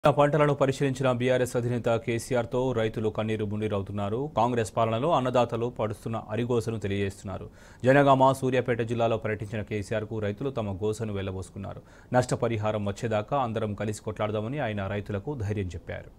ఆ పంటలను పరిశీలించిన బీఆర్ఎస్ అధినేత కేసీఆర్తో రైతులు కన్నీరు మున్నీరవుతున్నారు కాంగ్రెస్ పాలనలో అన్నదాతలు పడుస్తున్న అరిగోసను తెలియజేస్తున్నారు జనగామ సూర్యాపేట జిల్లాలో పర్యటించిన కేసీఆర్కు రైతులు తమ గోసను వెళ్లబోసుకున్నారు నష్టపరిహారం వచ్చేదాకా అందరం కలిసి కొట్లాడదామని ఆయన రైతులకు ధైర్యం చెప్పారు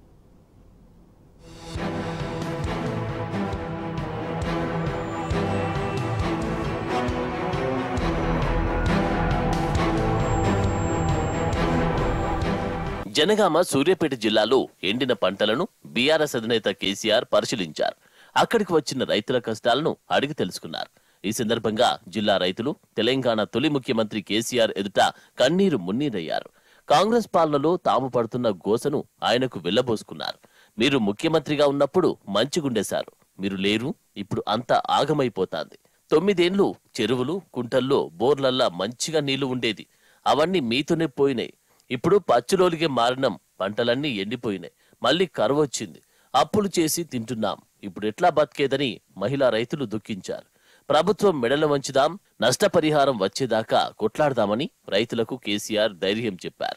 జనగామ సూర్యాపేట జిల్లాలో ఎండిన పంటలను బీఆర్ఎస్ అధినేత కేసీఆర్ పరిశీలించారు అక్కడికి వచ్చిన రైతుల కష్టాలను అడిగి తెలుసుకున్నారు ఈ సందర్భంగా జిల్లా రైతులు తెలంగాణ తొలి ముఖ్యమంత్రి కేసీఆర్ ఎదుట కన్నీరు మున్నీరయ్యారు కాంగ్రెస్ పాలనలో తాము పడుతున్న గోసను ఆయనకు వెళ్లబోసుకున్నారు మీరు ముఖ్యమంత్రిగా ఉన్నప్పుడు మంచిగుండేశారు మీరు లేరు ఇప్పుడు అంతా ఆగమైపోతాంది తొమ్మిదేండ్లు చెరువులు కుంటల్లో బోర్లల్లా మంచిగా నీళ్లు ఉండేది అవన్నీ మీతోనే పోయినాయి ఇప్పుడు పచ్చులోలిగే మారినం పంటలన్నీ ఎండిపోయినాయి మళ్ళీ కరువు వచ్చింది అప్పులు చేసి తింటున్నాం ఇప్పుడు ఎట్లా బతికేదని మహిళా రైతులు దుఃఖించారు ప్రభుత్వం మెడల వంచుదాం నష్టపరిహారం వచ్చేదాకా కొట్లాడదామని రైతులకు కేసీఆర్ ధైర్యం చెప్పారు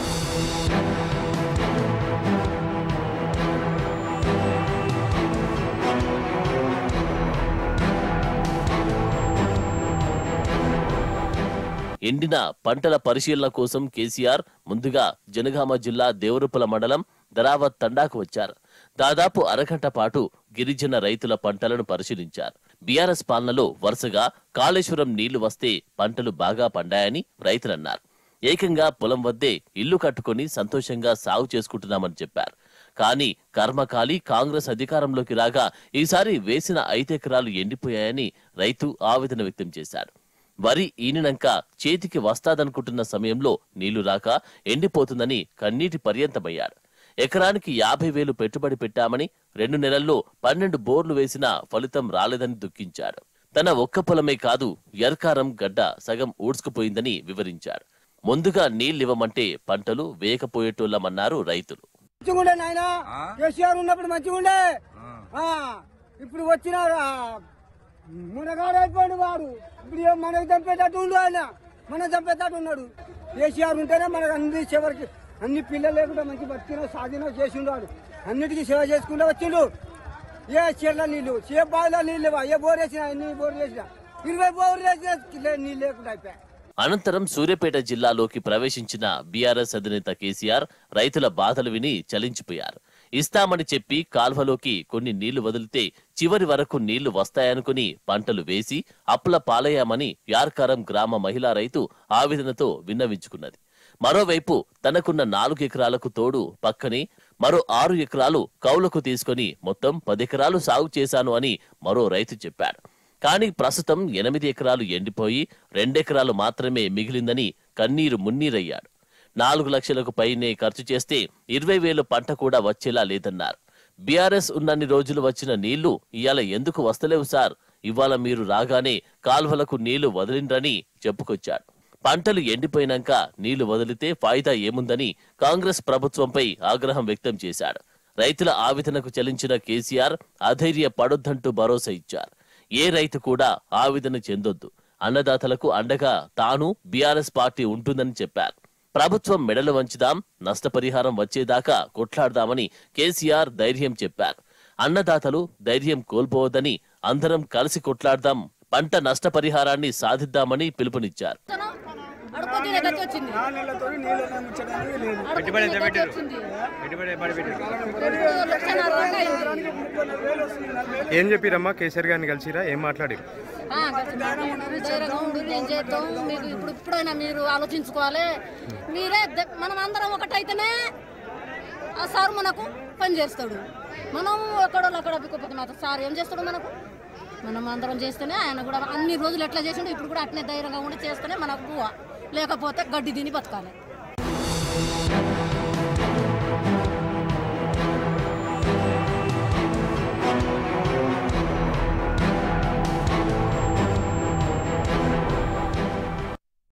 ఎండిన పంటల పరిశీలన కోసం కేసీఆర్ ముందుగా జనగామ జిల్లా దేవరుపల మండలం దరావత్ తండాకు వచ్చారు దాదాపు అరగంట పాటు గిరిజన రైతుల పంటలను పరిశీలించారు బీఆర్ఎస్ పాలనలో వరుసగా కాళేశ్వరం నీళ్లు వస్తే పంటలు బాగా పండాయని రైతులన్నారు ఏకంగా పొలం వద్దే ఇల్లు కట్టుకొని సంతోషంగా సాగు చేసుకుంటున్నామని చెప్పారు కానీ కర్మకాలి కాంగ్రెస్ అధికారంలోకి రాగా ఈసారి వేసిన ఐదెకరాలు ఎండిపోయాయని రైతు ఆవేదన వ్యక్తం చేశారు వరి ఈనినంక చేతికి వస్తాదనుకుంటున్న సమయంలో నీళ్లు రాక ఎండిపోతుందని కన్నీటి పర్యంతమయ్యాడు ఎకరానికి యాభై వేలు పెట్టుబడి పెట్టామని రెండు నెలల్లో పన్నెండు బోర్లు వేసినా ఫలితం రాలేదని దుఃఖించాడు తన ఒక్క పొలమే కాదు ఎర్కారం గడ్డ సగం ఊడ్చుకుపోయిందని వివరించాడు ముందుగా నీళ్ళివ్వమంటే పంటలు వేయకపోయేటోళ్ళమన్నారు రైతులు మంచిగుండే నాయన కేసీఆర్ ఉన్నప్పుడు మంచిగుండే ఆ, ఇప్పుడు వచ్చిన ఆ, మునగాడు అయిపోయాడు వాడు ఇప్పుడు ఏం మనకు చంపేటట్టు ఉండు ఆయన మనం చంపేటట్టు ఉన్నాడు కేసీఆర్ ఉంటేనే మనకు అన్ని చివరికి అన్ని పిల్లలు లేకుండా మంచి బతికిన సాధిన చేసిండు వాడు అన్నిటికీ సేవ చేసుకుంటూ వచ్చిండు ఏ చెర్ల నీళ్లు ఏ బావిలో నీళ్ళు లేవా? ఏ బోర్ వేసినా ఎన్ని బోర్ వేసినా ఇరవై బోర్ వేసినా నీళ్ళు లేకుండా అయిపోయాయి అనంతరం సూర్యాపేట జిల్లాలోకి ప్రవేశించిన బీఆర్ఎస్ అధినేత కేసీఆర్ రైతుల బాధలు విని చలించిపోయారు ఇస్తామని చెప్పి కాల్వలోకి కొన్ని నీళ్లు వదిలితే చివరి వరకు నీళ్లు వస్తాయనుకుని పంటలు వేసి అప్పుల పాలయ్యామని యార్కారం గ్రామ మహిళా రైతు ఆవేదనతో విన్నవించుకున్నది మరోవైపు తనకున్న నాలుగు ఎకరాలకు తోడు పక్కనే మరో ఆరు ఎకరాలు కౌలుకు తీసుకొని మొత్తం పదెకరాలు సాగు చేశాను అని మరో రైతు చెప్పాడు కానీ ప్రస్తుతం ఎనిమిది ఎకరాలు ఎండిపోయి రెండెకరాలు మాత్రమే మిగిలిందని కన్నీరు మున్నీరయ్యాడు నాలుగు లక్షలకు పైనే ఖర్చు చేస్తే ఇరవై వేలు పంట కూడా వచ్చేలా లేదన్నారు బీఆర్ఎస్ ఉన్నన్ని రోజులు వచ్చిన నీళ్లు ఇవాళ ఎందుకు వస్తలేవు సార్ ఇవాళ మీరు రాగానే కాల్వలకు నీళ్లు వదిలిండ్రని చెప్పుకొచ్చాడు పంటలు ఎండిపోయినాక నీళ్లు వదిలితే ఫాయిదా ఏముందని కాంగ్రెస్ ప్రభుత్వంపై ఆగ్రహం వ్యక్తం చేశాడు రైతుల ఆవేదనకు చలించిన కేసీఆర్ అధైర్య పడొద్దంటూ భరోసా ఇచ్చారు ఏ రైతు కూడా ఆవేదన చెందొద్దు అన్నదాతలకు అండగా తాను బీఆర్ఎస్ పార్టీ ఉంటుందని చెప్పారు ప్రభుత్వం మెడలు వంచుదాం నష్టపరిహారం వచ్చేదాకా కొట్లాడదామని కేసీఆర్ ధైర్యం చెప్పారు అన్నదాతలు ధైర్యం కోల్పోవద్దని అందరం కలిసి కొట్లాడదాం పంట నష్టపరిహారాన్ని సాధిద్దామని పిలుపునిచ్చారు అడుగు తినే గతి వచ్చింది పెట్టుబడి ఎంత అడుగు తినే గతి పెట్టారు వచ్చింది. పెట్టుబడి ఎప్పుడు పెట్టారు రెండు లక్షన్నర దాకా అయింది. ఏం చెప్పిరమ్మా కేసీఆర్ గారిని కలిసిరా ఏం మాట్లాడి ఆ, కలిసి మాట్లాడారు. ధైర్యంగా ఉండు ఏం చేద్దాం మీకు ఇప్పుడు ఇప్పుడైనా మీరు ఆలోచించుకోవాలి మీరే ద- మనం అందరం ఒకటైతేనే ఆ సార్ మనకు పని చేస్తాడు మనం ఎక్కడో అక్కడ బిక్కపోతే మాత్రం సార్ ఏం చేస్తాడు మనకు మనం అందరం చేస్తేనే ఆయన కూడా అన్ని రోజులు ఎట్లా చేసిండు ఇప్పుడు కూడా అట్నే ధైర్యంగా ఉండి చేస్తేనే మనకు లేకపోతే గడ్డి తిని బతకాలి